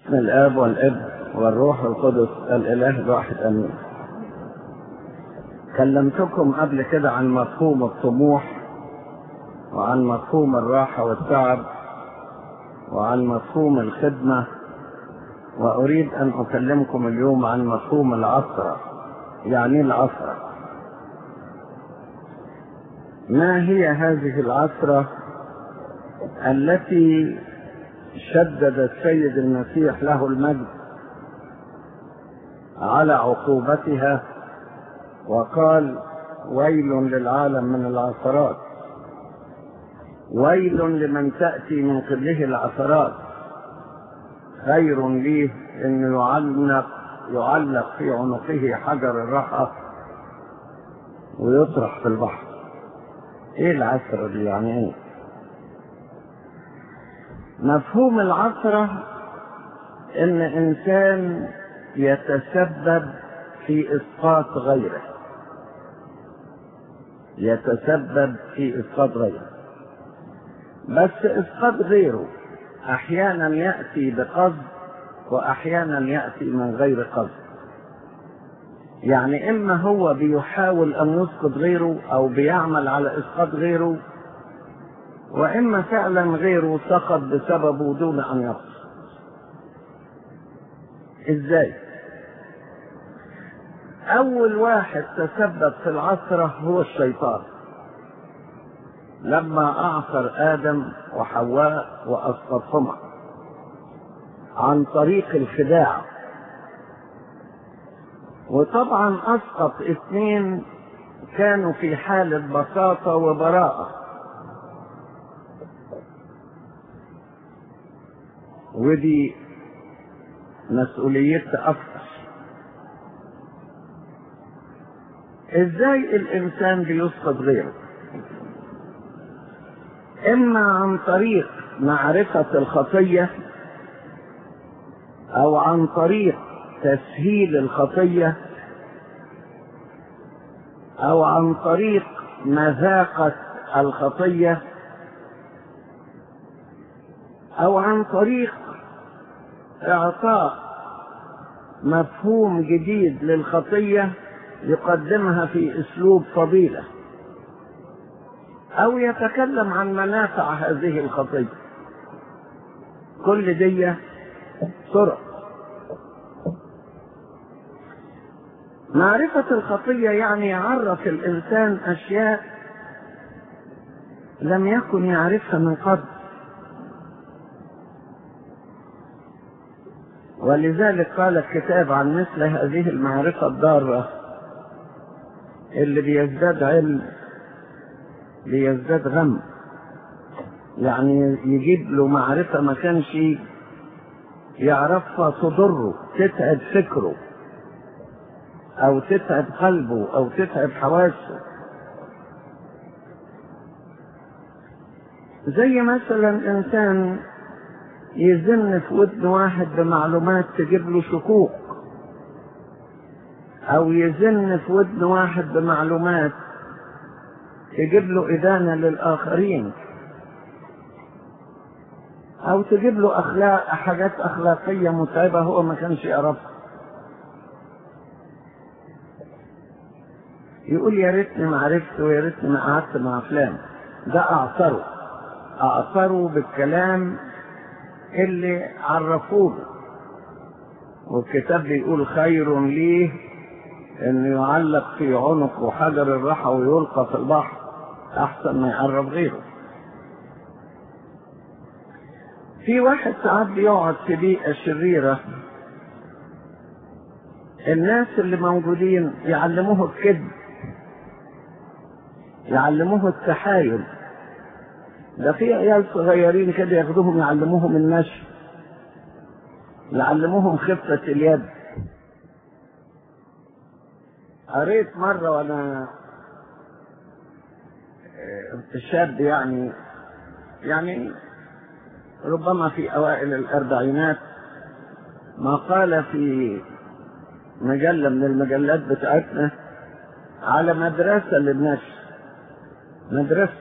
بسم الاب والابن والروح القدس الاله الواحد امين كلمتكم قبل كده عن مفهوم الطموح وعن مفهوم الراحه والتعب وعن مفهوم الخدمه واريد ان اكلمكم اليوم عن مفهوم العثره يعني إيه العثره ما هي هذه العثره التي شدد السيد المسيح له المجد على عقوبتها وقال ويل للعالم من العثرات ويل لمن تأتي من قبله العثرات خير ليه انه يعلق يعلق في عنقه حجر الرحى ويطرح في البحر ايه العثرة دي يعني ايه مفهوم العثرة ان انسان يتسبب في اسقاط غيره يتسبب في اسقاط غيره بس اسقاط غيره احيانا ياتي بقصد واحيانا ياتي من غير قصد يعني اما هو بيحاول ان يسقط غيره او بيعمل على اسقاط غيره واما فعلا غيره سقط بسببه دون ان يقصد ازاي اول واحد تسبب في العثره هو الشيطان لما اعثر ادم وحواء واسقطهما عن طريق الخداع وطبعا اسقط اثنين كانوا في حاله بساطه وبراءه ودي مسؤوليتها أكثر ازاي الانسان بيسقط غيره اما عن طريق معرفة الخطية او عن طريق تسهيل الخطية او عن طريق مذاقة الخطية او عن طريق اعطاء مفهوم جديد للخطيه يقدمها في اسلوب فضيله او يتكلم عن منافع هذه الخطيه كل دي طرق معرفة الخطية يعني يعرف الإنسان أشياء لم يكن يعرفها من قبل ولذلك قال الكتاب عن مثل هذه المعرفة الضارة اللي بيزداد علم بيزداد غم يعني يجيب له معرفة ما كانش يعرفها تضره تتعب فكره او تتعب قلبه او تتعب حواسه زي مثلا انسان يزن في ودن واحد بمعلومات تجيب له شكوك او يزن في ودن واحد بمعلومات تجيب له إدانة للآخرين أو تجيب له أخلاق حاجات أخلاقية متعبة هو ما كانش يعرفها يقول يا ريتني ما عرفت ويا ريتني ما قعدت مع فلان ده أعثره أعثره بالكلام اللي عرفوه والكتاب بيقول خير ليه انه يعلق في عنقه حجر الرحى ويلقى في البحر احسن ما يعرف غيره في واحد ساعات بيقعد في بيئة شريرة الناس اللي موجودين يعلموه الكذب يعلموه التحايل ده في عيال صغيرين كده ياخدوهم يعلموهم النشر يعلموهم خفة اليد قريت مرة وأنا شاب يعني يعني ربما في أوائل الأربعينات مقالة في مجلة من المجلات بتاعتنا على مدرسة للنشر مدرسة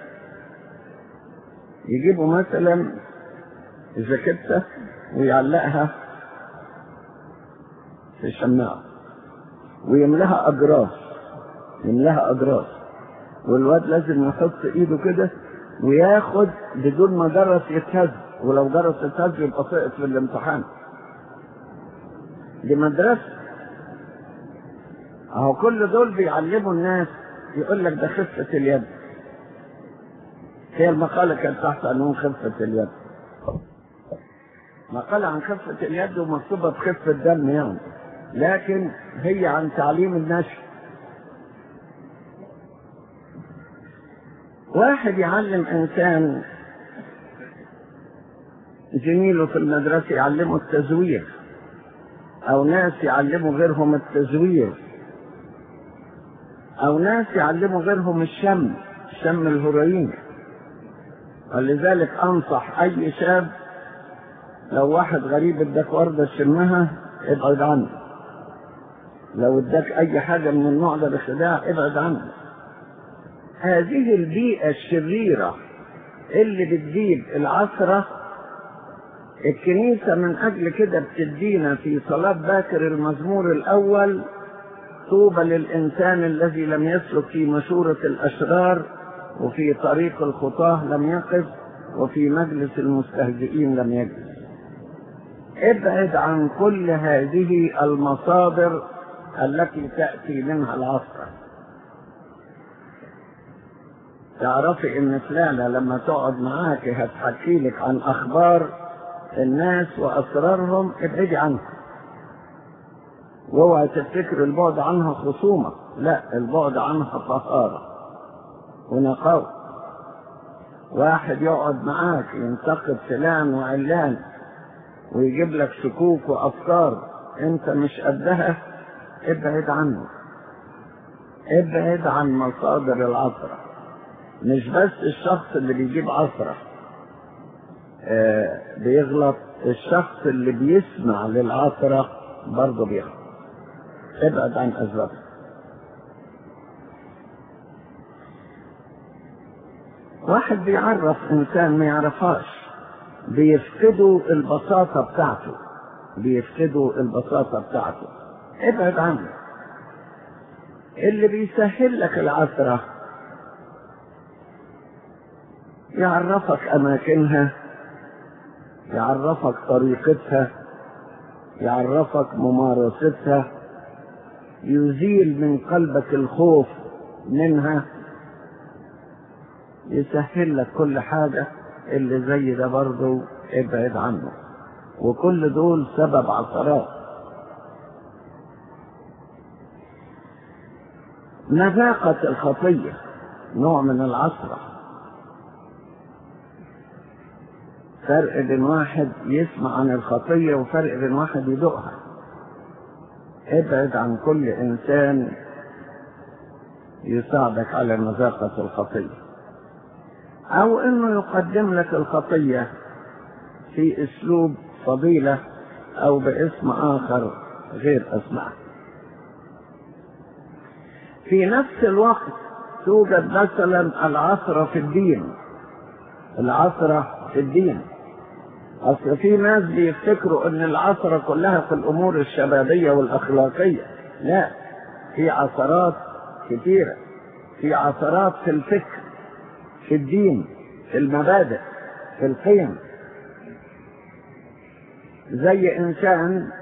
يجيبوا مثلا جاكيتة ويعلقها في شماعة ويملاها أجراس يملاها أجراس والواد لازم يحط إيده كده وياخد بدون ما جرس يتهز ولو جرس يتهز يبقى سقط في الامتحان دي مدرسة اهو كل دول بيعلموا الناس يقول لك ده خفة اليد هي المقالة كانت تحت عنوان خفة اليد مقالة عن خفة اليد ومكتوبة بخفة دم يعني لكن هي عن تعليم النشر واحد يعلم انسان زميله في المدرسة يعلمه التزوير او ناس يعلموا غيرهم التزوير او ناس يعلموا غيرهم الشم شم الهيروين ولذلك انصح اي شاب لو واحد غريب اداك وردة شمها ابعد عنه لو اداك اي حاجة من النوع ده بخداع ابعد عنه هذه البيئة الشريرة اللي بتجيب العثرة الكنيسة من أجل كده بتدينا في صلاة باكر المزمور الأول طوبى للإنسان الذي لم يسلك في مشورة الأشرار وفي طريق الخطاة لم يقف وفي مجلس المستهزئين لم يجلس ابعد عن كل هذه المصادر التي تأتي منها العصر تعرفي ان فلانة لما تقعد معاك هتحكي لك عن اخبار الناس واسرارهم ابعدي عنها واوعى تفتكر البعد عنها خصومة لا البعد عنها طهارة ونقاوة واحد يقعد معاك ينتقد فلان وعلان ويجيب لك شكوك وافكار انت مش قدها ابعد عنه ابعد عن مصادر العثرة مش بس الشخص اللي بيجيب عثرة آه بيغلط الشخص اللي بيسمع للعثرة برضه بيغلط ابعد عن أسبابها واحد بيعرف إنسان ما يعرفهاش بيفقدوا البساطة بتاعته بيفقدوا البساطة بتاعته ابعد عنه اللي بيسهل لك العثرة يعرفك أماكنها يعرفك طريقتها يعرفك ممارستها يزيل من قلبك الخوف منها يسهل لك كل حاجة اللي زي ده برضه ابعد عنه وكل دول سبب عثرات نفاقة الخطية نوع من العثرة فرق بين واحد يسمع عن الخطية وفرق بين واحد يدوقها ابعد عن كل انسان يساعدك على مذاقة الخطية او انه يقدم لك الخطية في اسلوب فضيلة او باسم اخر غير اسمه في نفس الوقت توجد مثلا العثرة في الدين العثرة في الدين اصل في ناس بيفتكروا ان العثرة كلها في الامور الشبابية والاخلاقية لا في عثرات كثيرة في عثرات في الفكر في الدين في المبادئ في القيم زي انسان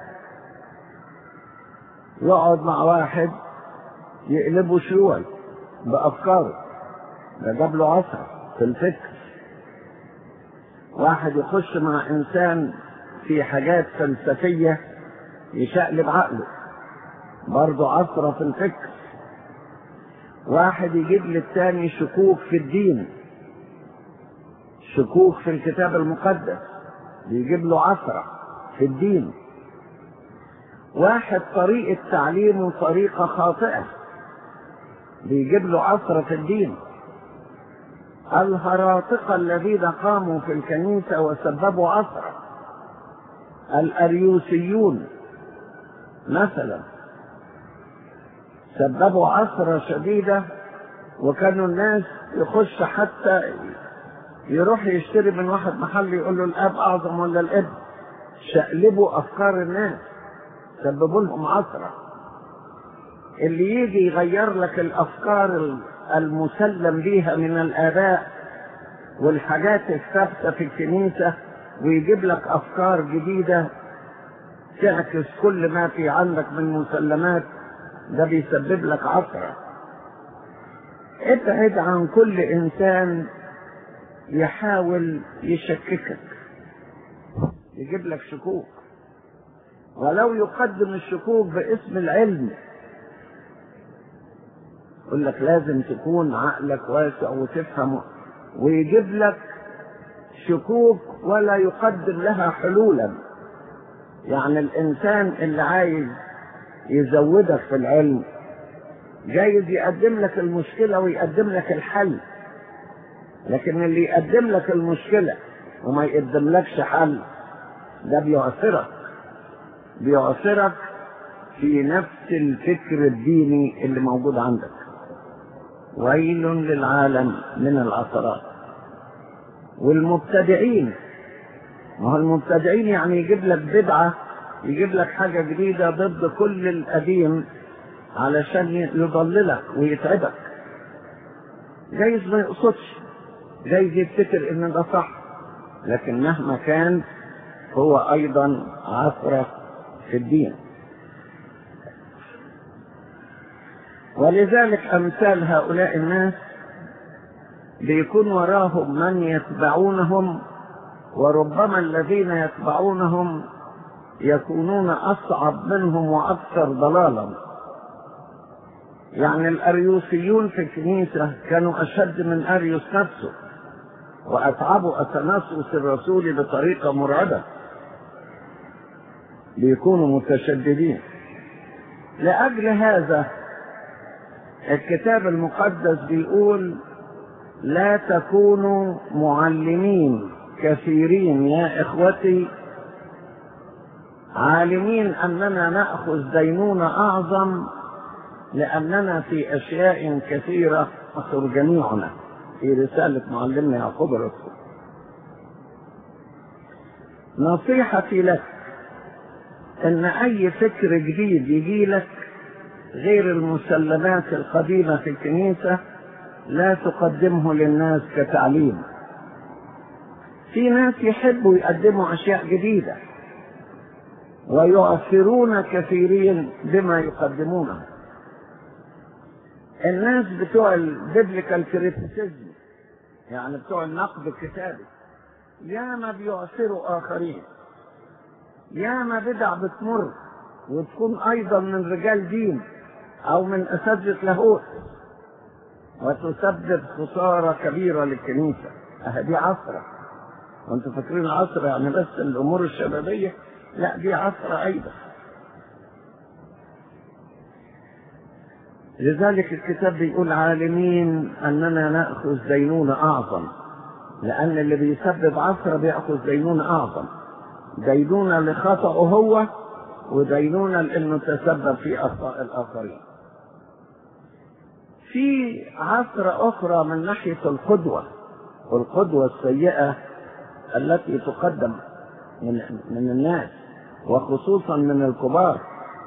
يقعد مع واحد يقلبه شيوعي بافكاره ده جاب له عثرة في الفكر واحد يخش مع انسان في حاجات فلسفية يشقلب عقله برضه عثرة في الفكر واحد يجيب للتاني شكوك في الدين شكوك في الكتاب المقدس بيجيب له عثرة في الدين واحد طريقة تعليمه طريقة خاطئة بيجيب له عثرة في الدين الهراطقة الذين قاموا في الكنيسة وسببوا عثرة الأريوسيون مثلا سببوا عثرة شديدة وكانوا الناس يخش حتى يروح يشتري من واحد محل يقول له الاب اعظم ولا الابن شقلبوا افكار الناس سببوا لهم عثرة اللي يجي يغير لك الأفكار المسلم بيها من الآباء والحاجات الثابتة في الكنيسة ويجيب لك أفكار جديدة تعكس كل ما في عندك من مسلمات ده بيسبب لك عثرة ابعد عن كل إنسان يحاول يشككك يجيب لك شكوك ولو يقدم الشكوك باسم العلم يقول لك لازم تكون عقلك واسع وتفهم ويجيب لك شكوك ولا يقدم لها حلولا يعني الانسان اللي عايز يزودك في العلم جايز يقدم لك المشكلة ويقدم لك الحل لكن اللي يقدم لك المشكلة وما يقدم لكش حل ده بيعثرك بيعثرك في نفس الفكر الديني اللي موجود عندك ويل للعالم من العثرات والمبتدعين ما هو المبتدعين يعني يجيب لك بدعة يجيب لك حاجة جديدة ضد كل القديم علشان يضللك ويتعبك جايز ما يقصدش جايز يفتكر ان ده صح لكن مهما كان هو ايضا عثرة في الدين ولذلك امثال هؤلاء الناس بيكون وراهم من يتبعونهم وربما الذين يتبعونهم يكونون اصعب منهم واكثر ضلالا يعني الاريوسيون في الكنيسه كانوا اشد من اريوس نفسه واتعبوا اثناسوس الرسول بطريقه مرعبه ليكونوا متشددين لاجل هذا الكتاب المقدس بيقول لا تكونوا معلمين كثيرين يا اخوتي عالمين اننا ناخذ دينونه اعظم لاننا في اشياء كثيره نخسر جميعنا في رساله معلمنا يعقوب الرسول نصيحتي لك ان اي فكر جديد يجي لك غير المسلمات القديمه في الكنيسه لا تقدمه للناس كتعليم في ناس يحبوا يقدموا اشياء جديده ويؤثرون كثيرين بما يقدمونه الناس بتوع البيبليكال كريتيسيزم يعني بتوع النقد الكتابي ياما بيؤثروا اخرين ياما بدع بتمر وتكون ايضا من رجال دين او من اساتذه لاهوت وتسبب خساره كبيره للكنيسه اه دي عصره وانتوا فاكرين عصره يعني بس الامور الشبابيه لا دي عصره ايضا لذلك الكتاب بيقول عالمين اننا ناخذ دينونه اعظم لان اللي بيسبب عصره بياخذ دينونه اعظم دينونه لخطأه هو ودينونه لانه تسبب في اخطاء الاخرين في عصر اخرى من ناحيه القدوه والقدوه السيئه التي تقدم من من الناس وخصوصا من الكبار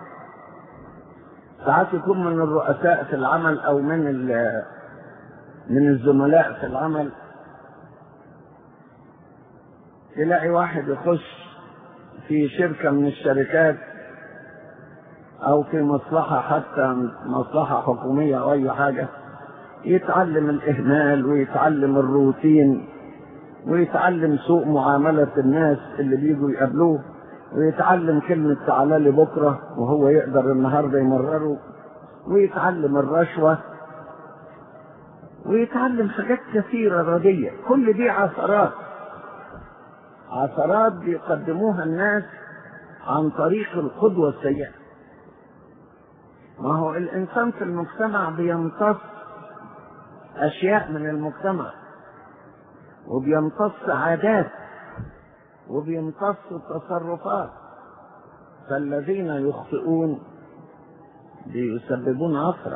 ساعات يكون من الرؤساء في العمل او من من الزملاء في العمل تلاقي واحد يخش في شركه من الشركات او في مصلحه حتى مصلحه حكوميه او اي حاجه يتعلم الاهمال ويتعلم الروتين ويتعلم سوء معامله الناس اللي بيجوا يقابلوه ويتعلم كلمة تعالى لي بكرة وهو يقدر النهاردة يمرره ويتعلم الرشوة ويتعلم حاجات كثيرة ردية كل دي عثرات عثرات بيقدموها الناس عن طريق القدوة السيئة ما هو الإنسان في المجتمع بيمتص أشياء من المجتمع وبيمتص عادات وبيمتص التصرفات فالذين يخطئون بيسببون عثرة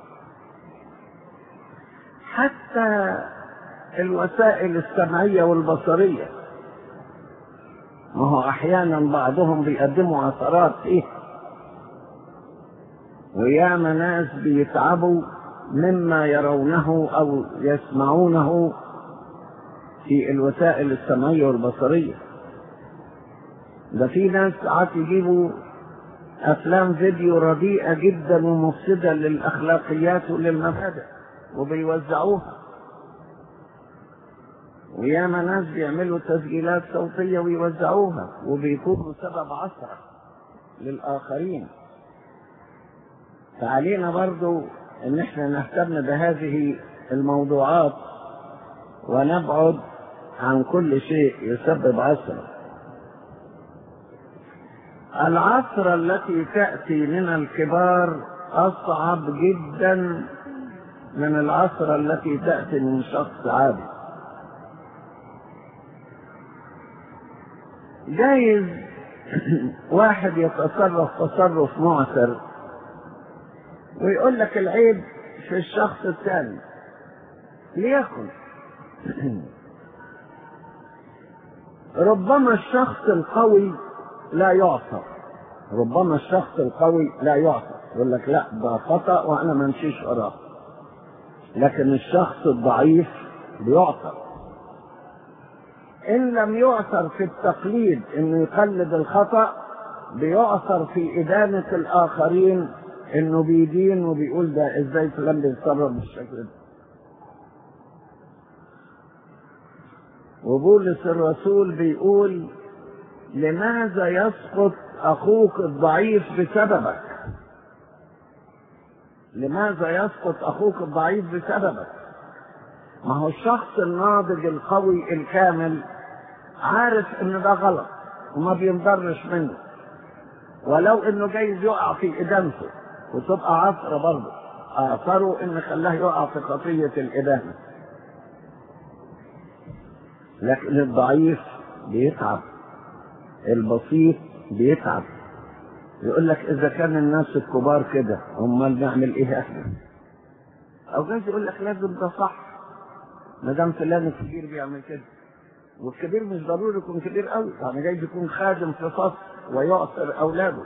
حتى الوسائل السمعية والبصرية ما هو أحيانا بعضهم بيقدموا عثرات إيه وياما ناس بيتعبوا مما يرونه او يسمعونه في الوسائل السمعيه والبصريه ده في ناس ساعات يجيبوا افلام فيديو رديئه جدا ومفسده للاخلاقيات وللمبادئ وبيوزعوها وياما ناس بيعملوا تسجيلات صوتيه ويوزعوها وبيكونوا سبب عثره للاخرين فعلينا برضو ان احنا نهتم بهذه الموضوعات ونبعد عن كل شيء يسبب عثره العثرة التي تأتي من الكبار أصعب جدا من العثرة التي تأتي من شخص عادي جايز واحد يتصرف تصرف معسر ويقول لك العيب في الشخص الثاني ليكن ربما الشخص القوي لا يعصر ربما الشخص القوي لا يعصر يقول لك لا ده خطأ وأنا ما امشيش وراه لكن الشخص الضعيف بيعصر إن لم يعثر في التقليد إنه يقلد الخطأ بيعثر في إدانة الآخرين إنه بيدين وبيقول ده إزاي فلان بيتصرف بالشكل ده وبولس الرسول بيقول لماذا يسقط اخوك الضعيف بسببك لماذا يسقط اخوك الضعيف بسببك ما هو الشخص الناضج القوي الكامل عارف ان ده غلط وما بينضرش منه ولو انه جايز يقع في ادانته وتبقى عثره برضه اثره ان خلاه يقع في خطيه الادانه لكن الضعيف بيتعب البسيط بيتعب يقول لك اذا كان الناس الكبار كده امال نعمل ايه احنا او جايز يقول لك لازم ده صح ما دام فلان الكبير بيعمل كده والكبير مش ضروري يكون كبير قوي يعني جايز يكون خادم في فصل ويعصر اولاده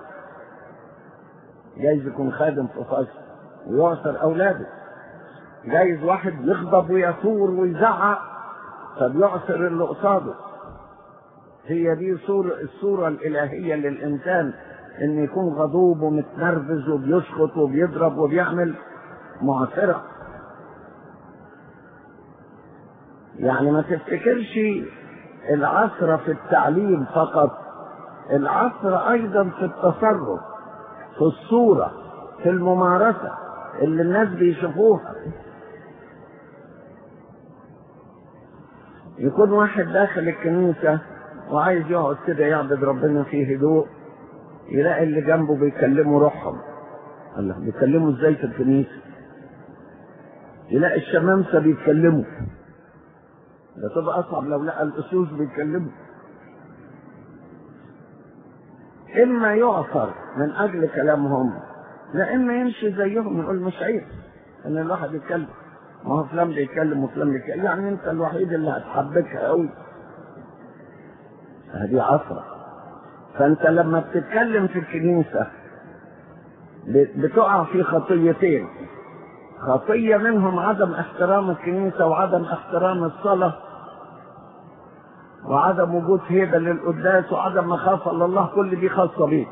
جايز يكون خادم في فصل ويعصر اولاده جايز واحد يغضب ويثور ويزعق فبيعصر اللي قصاده هي دي صورة الصورة الإلهية للإنسان إن يكون غضوب ومتنرفز وبيسخط وبيضرب وبيعمل معصرة يعني ما تفتكرش العصرة في التعليم فقط العصرة أيضا في التصرف في الصورة في الممارسة اللي الناس بيشوفوها يكون واحد داخل الكنيسة وعايز يقعد كده يعبد ربنا في هدوء يلاقي اللي جنبه بيكلموا روحهم الله بيكلموا ازاي في الكنيسة يلاقي الشمامسة بيتكلموا ده تبقى أصعب لو لقى الأسوس بيتكلموا إما يعثر من أجل كلامهم لا إما يمشي زيهم يقول مش عيب إن الواحد يتكلم ما هو فلان بيتكلم وفلان بيتكلم يعني أنت الوحيد اللي هتحبكها قوي هذه عصرة فأنت لما بتتكلم في الكنيسة بتقع في خطيتين خطية منهم عدم احترام الكنيسة وعدم احترام الصلاة وعدم وجود هيبة للقداس وعدم مخافة لله كل دي خاصة بيك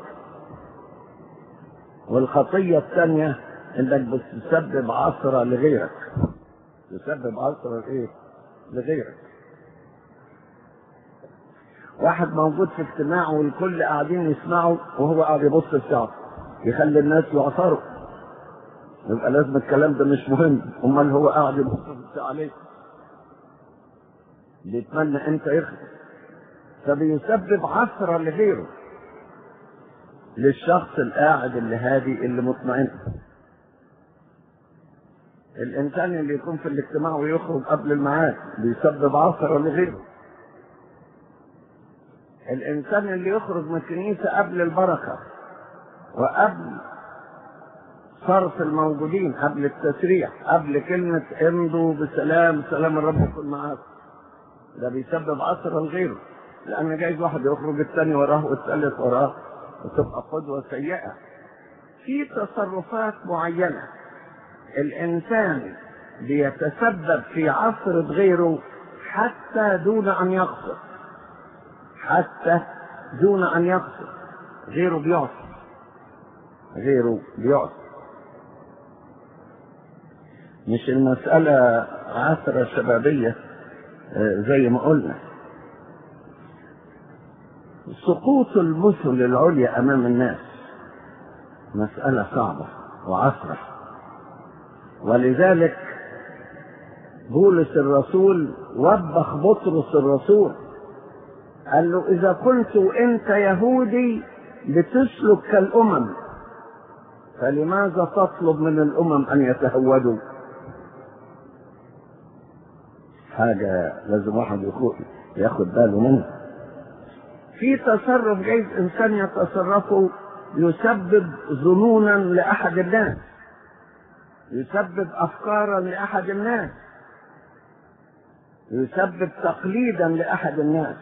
والخطية الثانية انك بتسبب عثرة لغيرك تسبب عثرة لايه؟ لغيرك واحد موجود في اجتماع والكل قاعدين يسمعوا وهو قاعد يبص في الشعب يخلي الناس يعثروا يبقى لازم الكلام ده مش مهم امال هو قاعد يبص عليك بيتمنى انت يخرج فبيسبب عثرة لغيره للشخص القاعد اللي هادي اللي مطمئن الانسان اللي يكون في الاجتماع ويخرج قبل الميعاد بيسبب عثرة لغيره الانسان اللي يخرج من الكنيسة قبل البركة وقبل صرف الموجودين قبل التسريح قبل كلمة امضوا بسلام سلام الرب يكون معاكم ده بيسبب عثرة لغيره لأن جايز واحد يخرج الثاني وراه والثالث وراه وتبقى قدوة سيئة في تصرفات معينة الإنسان بيتسبب في عصرة غيره حتى دون أن يقصد حتى دون أن يقصد غيره بيعصر غيره بيعصر مش المسألة عثرة شبابية زي ما قلنا سقوط المثل العليا أمام الناس مسألة صعبة وعثرة ولذلك بولس الرسول وبخ بطرس الرسول قال له إذا كنت أنت يهودي بتسلك كالأمم فلماذا تطلب من الأمم أن يتهودوا حاجة لازم واحد ياخد باله منها في تصرف جايز إنسان يتصرفه يسبب ظنونا لأحد الناس يسبب أفكارا لأحد الناس يسبب تقليدا لأحد الناس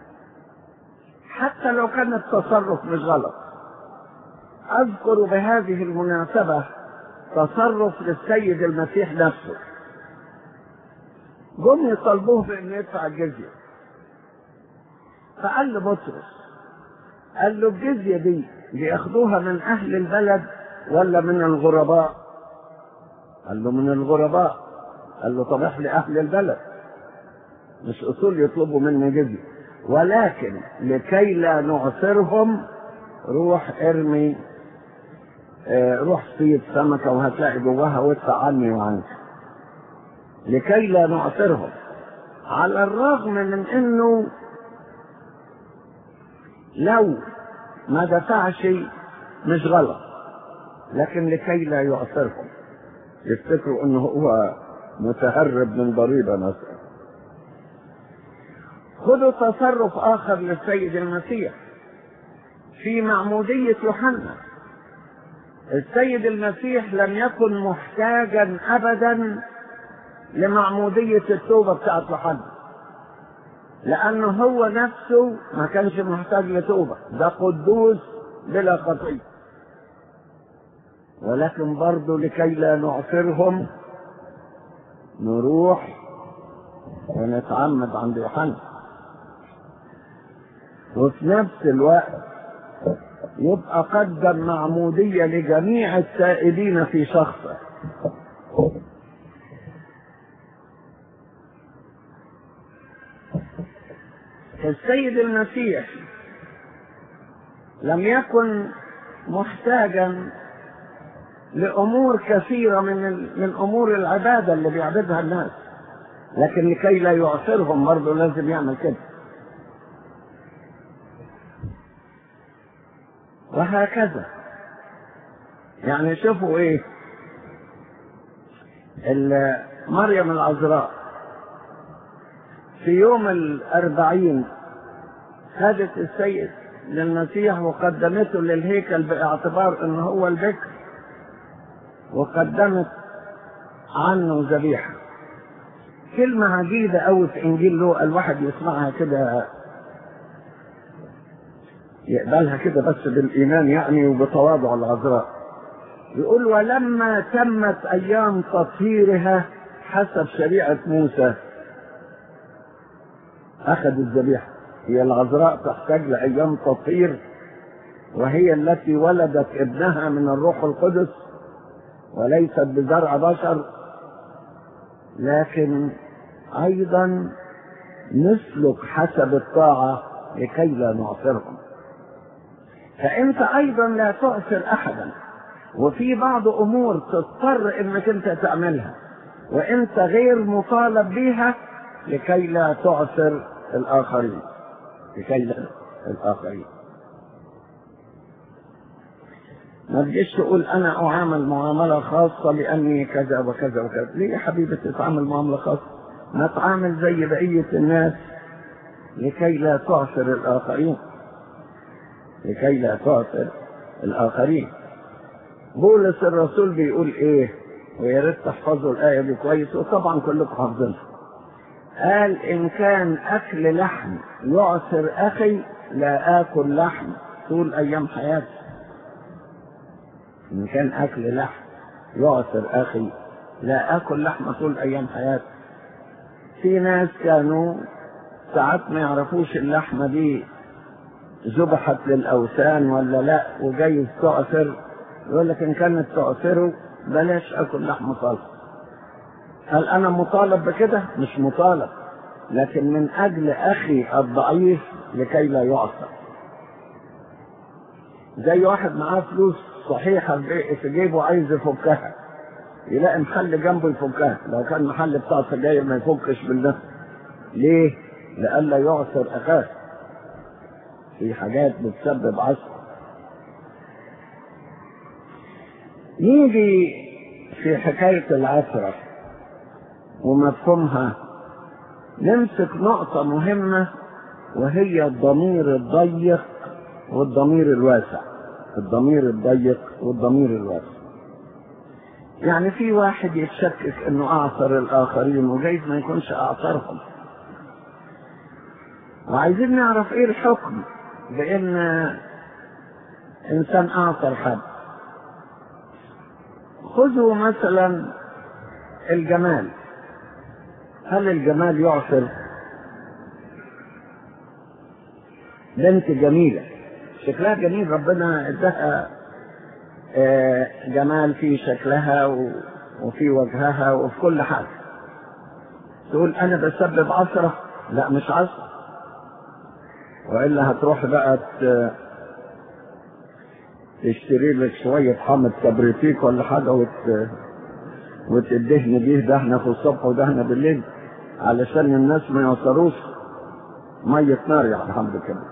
حتى لو كان التصرف مش غلط أذكر بهذه المناسبة تصرف للسيد المسيح نفسه جم يطالبوه بأنه يدفع الجزية فقال لبطرس قال له الجزية دي بياخدوها من أهل البلد ولا من الغرباء قال له من الغرباء قال له طب احنا أهل البلد مش أصول يطلبوا مني جزية ولكن لكي لا نعثرهم روح ارمي اه روح صيد سمكة وهتلاقي جواها وادفع عني وعنك لكي لا نعثرهم على الرغم من انه لو ما دفعش مش غلط لكن لكي لا يعثرهم يفتكروا انه هو متهرب من ضريبة مثلا خذوا تصرف اخر للسيد المسيح في معمودية يوحنا السيد المسيح لم يكن محتاجا ابدا لمعمودية التوبة بتاعت يوحنا لأنه هو نفسه ما كانش محتاج لتوبة ده قدوس بلا خطية ولكن برضه لكي لا نعثرهم نروح ونتعمد عند يوحنا وفي نفس الوقت يبقى قدم معمودية لجميع السائدين في شخصه السيد المسيح لم يكن محتاجا لامور كثيره من من امور العباده اللي بيعبدها الناس لكن لكي لا يعثرهم برضه لازم يعمل كده وهكذا يعني شوفوا ايه مريم العذراء في يوم الأربعين خدت السيد للمسيح وقدمته للهيكل باعتبار ان هو البكر وقدمت عنه ذبيحة كلمة عجيبة أوي في إنجيل لوقا الواحد يسمعها كده يقبلها كده بس بالإيمان يعني وبتواضع العذراء يقول ولما تمت أيام تطهيرها حسب شريعة موسى أخذ الذبيحة هي العذراء تحتاج لأيام تطهير وهي التي ولدت ابنها من الروح القدس وليست بزرع بشر لكن أيضا نسلك حسب الطاعة لكي لا نعثرهم فأنت أيضا لا تعثر أحدا وفي بعض أمور تضطر إنك أنت تعملها وأنت غير مطالب بها لكي لا تعثر الآخرين لكي لا الآخرين ما تجيش تقول أنا أعامل معاملة خاصة لأني كذا وكذا وكذا ليه يا حبيبي تتعامل معاملة خاصة ما تعامل زي بقية الناس لكي لا تعثر الآخرين لكي لا تعثر الآخرين بولس الرسول بيقول إيه ويا ريت تحفظوا الآية دي كويس وطبعا كلكم حافظينها قال إن كان أكل لحم يعثر أخي لا آكل لحم طول أيام حياتي إن كان أكل لحم يعسر أخي لا أكل لحمة طول أيام حياتي في ناس كانوا ساعات ما يعرفوش اللحمة دي ذبحت للأوثان ولا لا وجايز تعسر يقول لك إن كانت تعسره بلاش أكل لحمة خالص هل أنا مطالب بكده؟ مش مطالب لكن من أجل أخي الضعيف لكي لا يعصر زي واحد معاه فلوس صحيحة في جيبه عايز يفكها يلاقي محل جنبه يفكها لو كان محل بتاع سجاير ما يفكش بالنفس ليه؟ لئلا يعصر أخاه في حاجات بتسبب عصر نيجي في حكاية العثرة ومفهومها نمسك نقطة مهمة وهي الضمير الضيق والضمير الواسع الضمير الضيق والضمير الواسع يعني في واحد يتشكك انه اعثر الاخرين وجايز ما يكونش اعثرهم وعايزين نعرف ايه الحكم بان انسان اعثر حد خذوا مثلا الجمال هل الجمال يعثر بنت جميلة شكلها جميل ربنا اداها جمال في شكلها وفي وجهها وفي كل حاجة تقول انا بسبب عثرة لا مش عثرة والا هتروح بقى تشتري لك شوية حامض كبريتيك ولا حاجة وت... وتدهن بيه دهنة في الصبح ودهنة بالليل علشان الناس ما يوصروش مية نار يا الحمد كده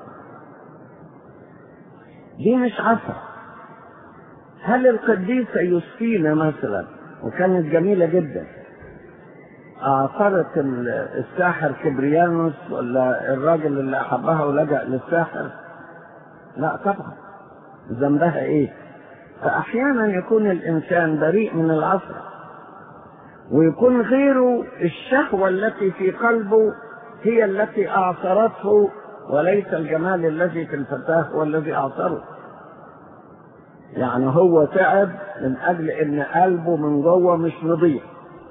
دي مش عفة هل القديسة يوسفينا مثلا وكانت جميلة جدا أعثرت الساحر كبريانوس ولا الراجل اللي أحبها ولجأ للساحر لا طبعا ذنبها إيه فأحيانا يكون الإنسان بريء من العصر ويكون غيره الشهوة التي في قلبه هي التي أعثرته وليس الجمال الذي في الفتاة هو الذي أعثره يعني هو تعب من أجل أن قلبه من جوه مش نظيف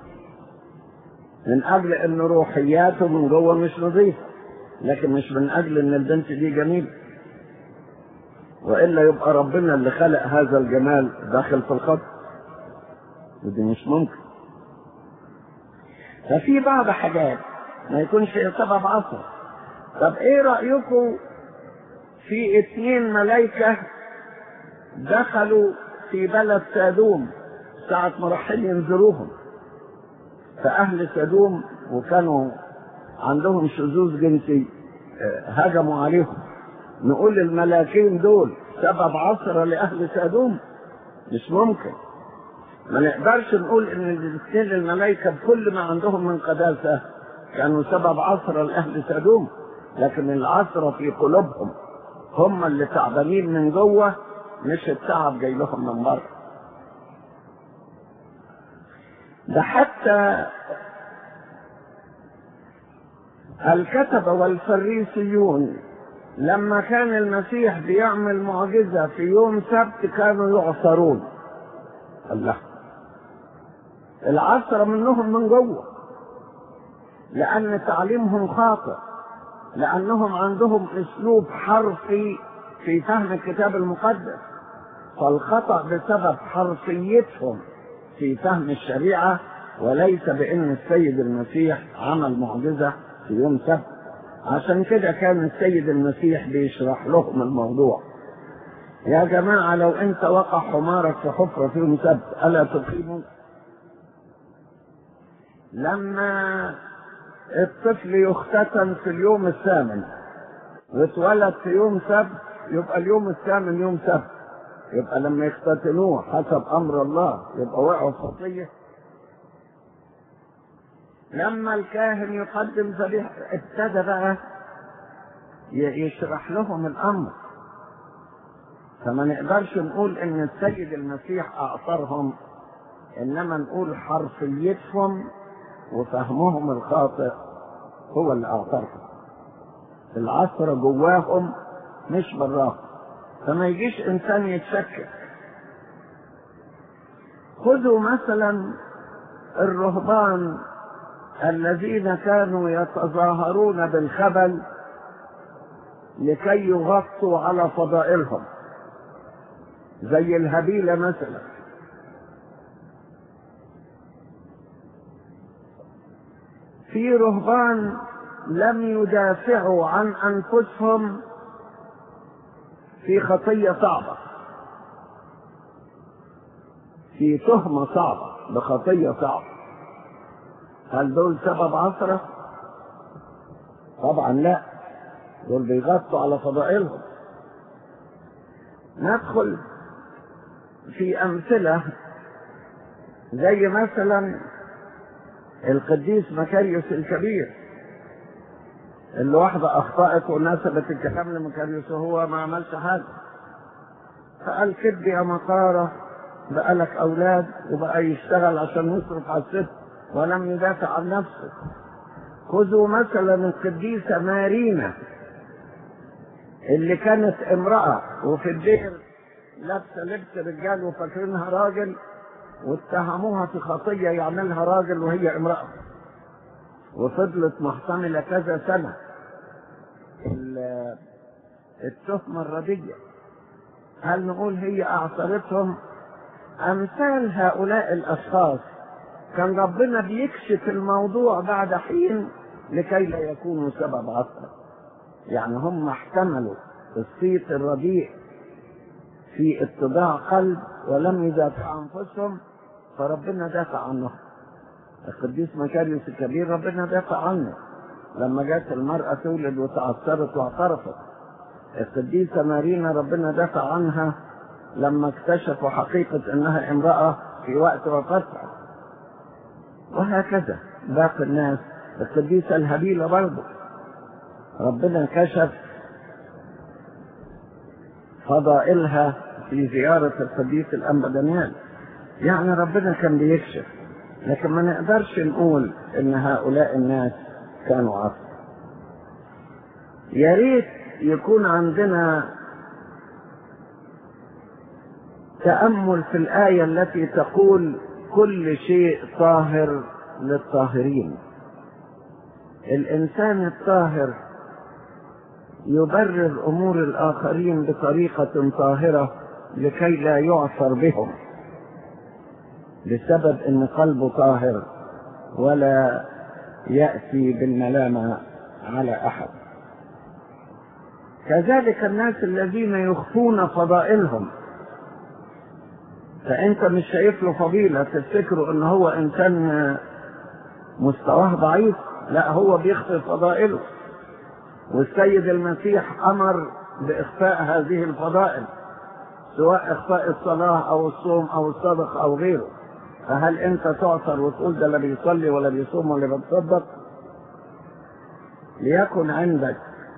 من أجل أن روحياته من جوه مش نظيفة لكن مش من أجل أن البنت دي جميلة وإلا يبقى ربنا اللي خلق هذا الجمال داخل في الخط ودي مش ممكن ففي بعض حاجات ما يكونش سبب عصر طب ايه رأيكم في اتنين ملايكة دخلوا في بلد سادوم ساعة ما رايحين ينذروهم فأهل سادوم وكانوا عندهم شذوذ جنسي هجموا عليهم نقول الملاكين دول سبب عصر لأهل سادوم مش ممكن ما نقدرش نقول ان الاثنين الملائكة بكل ما عندهم من قداسة كانوا سبب عصر لأهل سادوم لكن العصر في قلوبهم هم اللي تعبانين من جوه مش التعب جاي لهم من بره ده حتى الكتبة والفريسيون لما كان المسيح بيعمل معجزة في يوم سبت كانوا يعصرون الله العصر منهم من جوه لأن تعليمهم خاطئ لأنهم عندهم أسلوب حرفي في فهم الكتاب المقدس فالخطأ بسبب حرفيتهم في فهم الشريعة وليس بأن السيد المسيح عمل معجزة في يوم سبت عشان كده كان السيد المسيح بيشرح لهم الموضوع يا جماعة لو انت وقع حمارك في حفرة في يوم سبت ألا تقيموا لما الطفل يختتن في اليوم الثامن واتولد في يوم سبت يبقى اليوم الثامن يوم سبت يبقى لما يختتنوه حسب امر الله يبقى وقعوا في خطيه لما الكاهن يقدم ذبيحه ابتدى بقى يشرح لهم الامر فما نقدرش نقول ان السيد المسيح اعطرهم انما نقول حرفيتهم وفهمهم الخاطئ هو اللي اعطرهم العصر جواهم مش براهم فما يجيش انسان يتشكك خذوا مثلا الرهبان الذين كانوا يتظاهرون بالخبل لكي يغطوا على فضائلهم زي الهبيلة مثلا في رهبان لم يدافعوا عن أنفسهم في خطية صعبة في تهمة صعبة بخطية صعبة هل دول سبب عثرة؟ طبعا لا دول بيغطوا على فضائلهم ندخل في أمثلة زي مثلا القديس مكاريوس الكبير اللي واحدة أخطأت ونسبت الكلام لمكاريوس وهو ما عملش حاجة فقال كد يا مقارة بقى لك أولاد وبقى يشتغل عشان يصرف على الست ولم يدافع عن نفسه خذوا مثلا القديسة مارينا اللي كانت امرأة وفي الدير لابسة لبس رجال وفاكرينها راجل واتهموها في خطية يعملها راجل وهي امرأة وفضلت محتملة كذا سنة التهمة الردية هل نقول هي أعصرتهم أمثال هؤلاء الأشخاص كان ربنا بيكشف الموضوع بعد حين لكي لا يكونوا سبب عصر يعني هم احتملوا الصيت الرديء في اتضاع قلب ولم يدافعوا انفسهم فربنا دافع عنهم القديس مكاريوس الكبير ربنا دافع عنه لما جت المرأة تولد وتعثرت واعترفت القديسة مارينا ربنا دافع عنها لما اكتشفوا حقيقة انها امرأة في وقت وفترة وهكذا باقي الناس القديسة الهبيلة برضه ربنا كشف فضائلها في زيارة القديس الأنبا دانيال يعني ربنا كان بيكشف لكن ما نقدرش نقول ان هؤلاء الناس كانوا عصر يا ريت يكون عندنا تأمل في الآية التي تقول كل شيء طاهر للطاهرين الإنسان الطاهر يبرر أمور الآخرين بطريقة طاهرة لكي لا يعثر بهم بسبب ان قلبه طاهر ولا ياتي بالملامه على احد كذلك الناس الذين يخفون فضائلهم فانت مش شايف له فضيله تفتكروا ان هو انسان مستواه ضعيف لا هو بيخفي فضائله والسيد المسيح امر باخفاء هذه الفضائل سواء اخفاء الصلاه او الصوم او الصدقه او غيره فهل انت تعثر وتقول ده لا بيصلي ولا بيصوم ولا بيتصدق ليكن عندك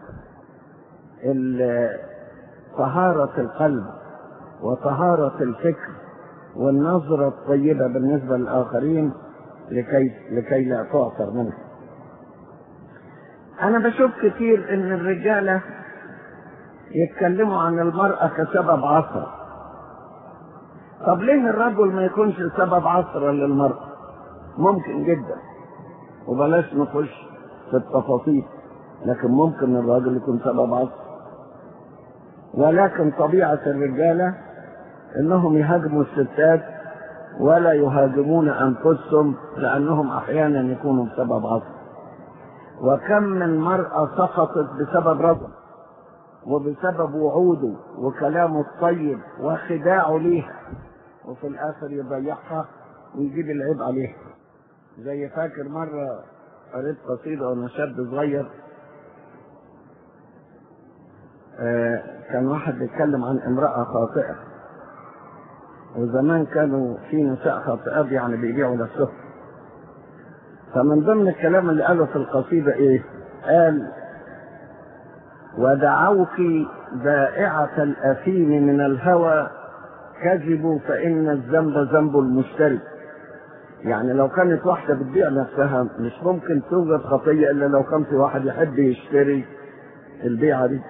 طهارة القلب وطهارة الفكر والنظرة الطيبة بالنسبة للآخرين لكي لكي لا تعثر منها. أنا بشوف كتير إن الرجالة يتكلموا عن المرأة كسبب عثر طب ليه الرجل ما يكونش سبب عثرة للمرأة ممكن جدا وبلاش نخش في التفاصيل لكن ممكن الراجل يكون سبب عثرة ولكن طبيعة الرجالة انهم يهاجموا الستات ولا يهاجمون انفسهم لانهم احيانا يكونوا بسبب عصر وكم من مرأة سقطت بسبب رجل وبسبب وعوده وكلامه الطيب وخداعه ليها وفي الاخر يضيعها ويجيب العيب عليها زي فاكر مرة قريت قصيدة وانا شاب صغير آه كان واحد بيتكلم عن امرأة خاطئة وزمان كانوا في نساء خاطئات يعني بيبيعوا نفسهم فمن ضمن الكلام اللي قاله في القصيدة ايه قال ودعوك بائعة الأثيم من الهوى كذبوا فإن الذنب ذنب المشتري يعني لو كانت واحدة بتبيع نفسها مش ممكن توجد خطية إلا لو كان في واحد يحب يشتري البيعة دي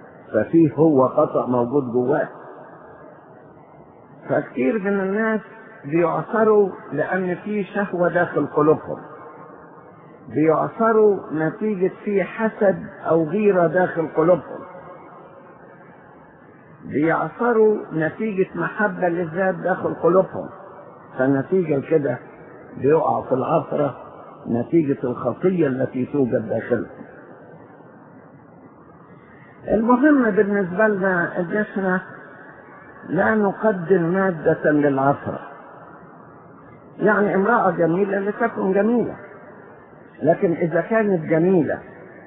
ففيه هو خطأ موجود جواه فكتير من الناس بيعثروا لأن في شهوة داخل قلوبهم بيعثروا نتيجة في حسد أو غيرة داخل قلوبهم بيعثروا نتيجة محبة للذات داخل قلوبهم فنتيجة كده بيقع في العثرة نتيجة الخطية التي توجد داخلهم المهم بالنسبة لنا ان احنا لا نقدم مادة للعثرة يعني امرأة جميلة لتكن جميلة لكن إذا كانت جميلة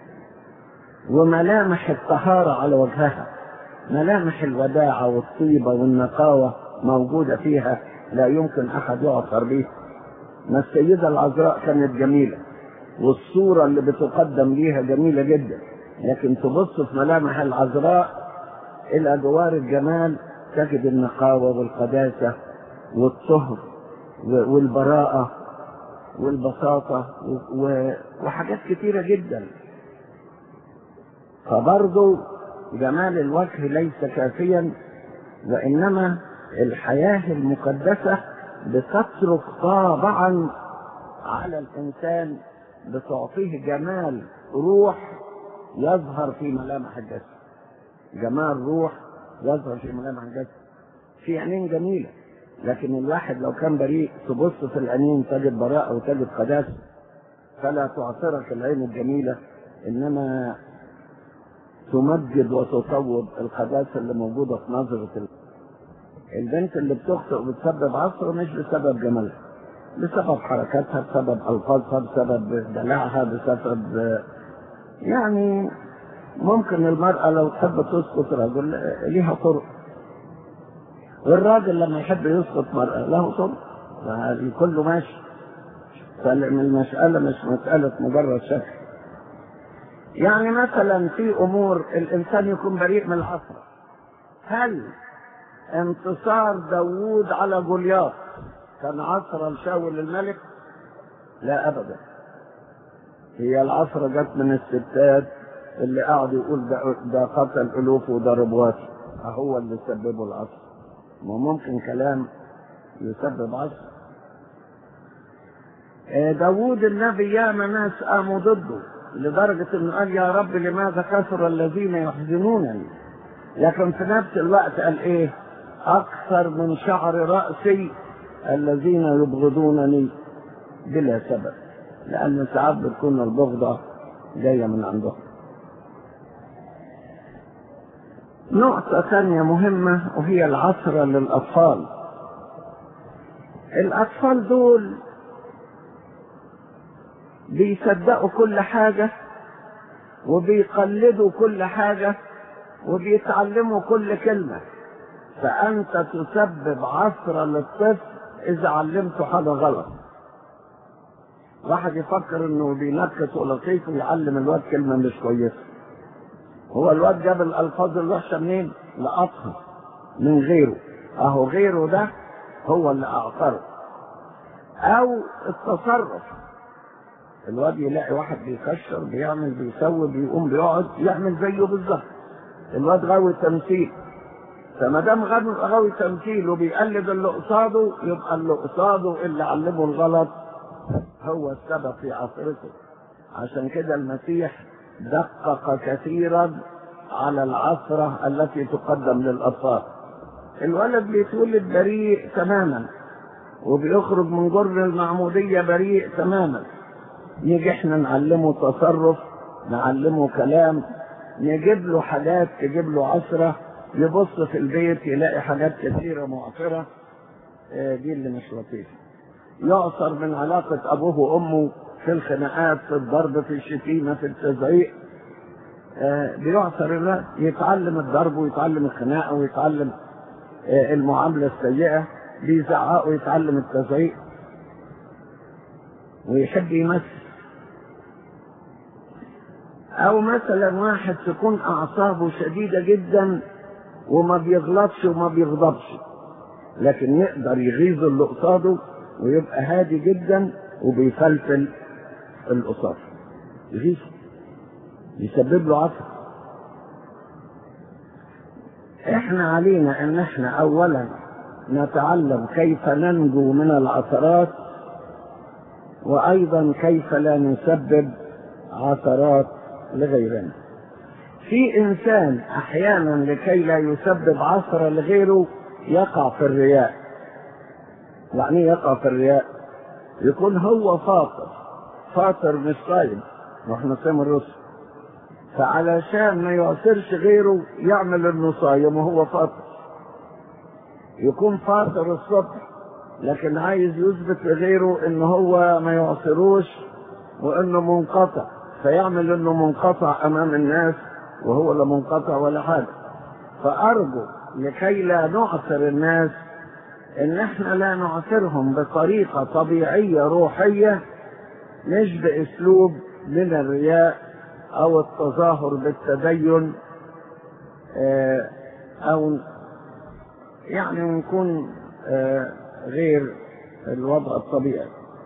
وملامح الطهارة على وجهها ملامح الوداعة والطيبة والنقاوة موجودة فيها لا يمكن أحد يعثر بها ما السيدة العذراء كانت جميلة والصورة اللي بتقدم ليها جميلة جدا لكن تبص في ملامح العذراء إلى جوار الجمال تجد النقاوة والقداسة والطهر والبراءة والبساطة وحاجات كتيرة جدا فبرضو جمال الوجه ليس كافيا وإنما الحياة المقدسة بتترك طابعا على الإنسان بتعطيه جمال روح يظهر في ملامح الجسد جمال روح يظهر في ملامح الجسد في عينين جميلة لكن الواحد لو كان بريء تبص في العينين تجد براءة وتجد قداسة فلا تعثرك العين الجميلة إنما تمجد وتصوب القداسة اللي موجودة في نظرة البنت اللي بتخطئ وبتسبب عصر مش بسبب جمالها بسبب حركاتها بسبب ألفاظها بسبب دلعها بسبب يعني ممكن المرأة لو تحب تسقط رجل ليها طرق والراجل لما يحب يسقط مرأة له طرق كله ماشي فالمسألة مش مسألة مجرد شكل يعني مثلا في أمور الإنسان يكون بريء من العصر هل انتصار داوود على جولياث كان عصر لشاول الملك لا أبدا هي العصر جت من الستات اللي قاعد يقول ده, ده قتل ألوف وده ربواتي هو اللي سببه العصر ما ممكن كلام يسبب عصر داوود النبي ياما ناس قاموا ضده لدرجة انه قال يا رب لماذا كثر الذين يحزنونني لكن في نفس الوقت قال ايه اكثر من شعر رأسي الذين يبغضونني بلا سبب لان ساعات بتكون البغضة جاية من عندهم نقطة ثانية مهمة وهي العثرة للأطفال الأطفال دول بيصدقوا كل حاجة وبيقلدوا كل حاجة وبيتعلموا كل كلمة فأنت تسبب عثرة للطفل إذا علمته حاجة غلط واحد يفكر انه بينكت ولطيف ويعلم الواد كلمة مش كويسة هو الواد جاب الألفاظ الوحشة منين؟ لقطها من غيره أهو غيره ده هو اللي أعثره أو التصرف الواد يلاقي واحد بيكشر بيعمل بيسوي بيقوم بيقعد يعمل زيه بالظبط الواد غاوي تمثيل فما دام غاوي تمثيل وبيقلد اللي قصاده يبقى اللي قصاده اللي علمه الغلط هو السبب في عصرته عشان كده المسيح دقق كثيرا على العصرة التي تقدم للأطفال الولد بيتولد بريء تماما وبيخرج من جر المعمودية بريء تماما نيجي احنا نعلمه تصرف نعلمه كلام نجيب له حاجات تجيب له عصرة يبص في البيت يلاقي حاجات كثيرة معصرة اه دي اللي مش لطيفة يعصر من علاقة أبوه وأمه في الخناقات في الضرب في الشتيمة في التزعيق اه بيعصر الوقت يتعلم الضرب ويتعلم الخناقة ويتعلم اه المعاملة السيئة بيزعقوا يتعلم التزعيق ويحب يمثل او مثلا واحد تكون اعصابه شديدة جدا وما بيغلطش وما بيغضبش لكن يقدر يغيظ اللي قصاده ويبقى هادي جدا وبيفلفل اللي قصاده يغيظ يسبب له عصر احنا علينا ان احنا اولا نتعلم كيف ننجو من العثرات وأيضا كيف لا نسبب عثرات لغيرنا في إنسان أحيانا لكي لا يسبب عثرة لغيره يقع في الرياء يعني يقع في الرياء يكون هو فاطر فاطر مش صايم واحنا صايم الرسل فعلشان ما يعثرش غيره يعمل انه صايم وهو فاطر يكون فاطر الصبح لكن عايز يثبت لغيره ان هو ما يعصروش وانه منقطع فيعمل انه منقطع امام الناس وهو لا منقطع ولا حاجه فارجو لكي لا نعثر الناس ان احنا لا نعثرهم بطريقه طبيعيه روحيه مش باسلوب من الرياء او التظاهر بالتدين او يعني نكون غير الوضع الطبيعي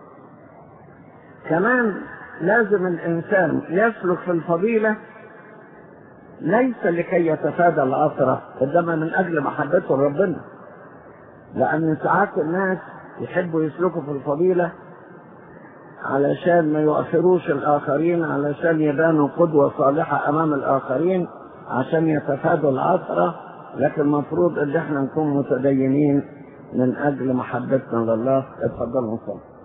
كمان لازم الانسان يسلك في الفضيله ليس لكي يتفادى العثره انما من اجل محبته لربنا لان ساعات الناس يحبوا يسلكوا في الفضيله علشان ما يؤثروش الاخرين علشان يبانوا قدوه صالحه امام الاخرين عشان يتفادوا العثره لكن المفروض ان احنا نكون متدينين من اجل محبتنا لله اتفضلوا نصلي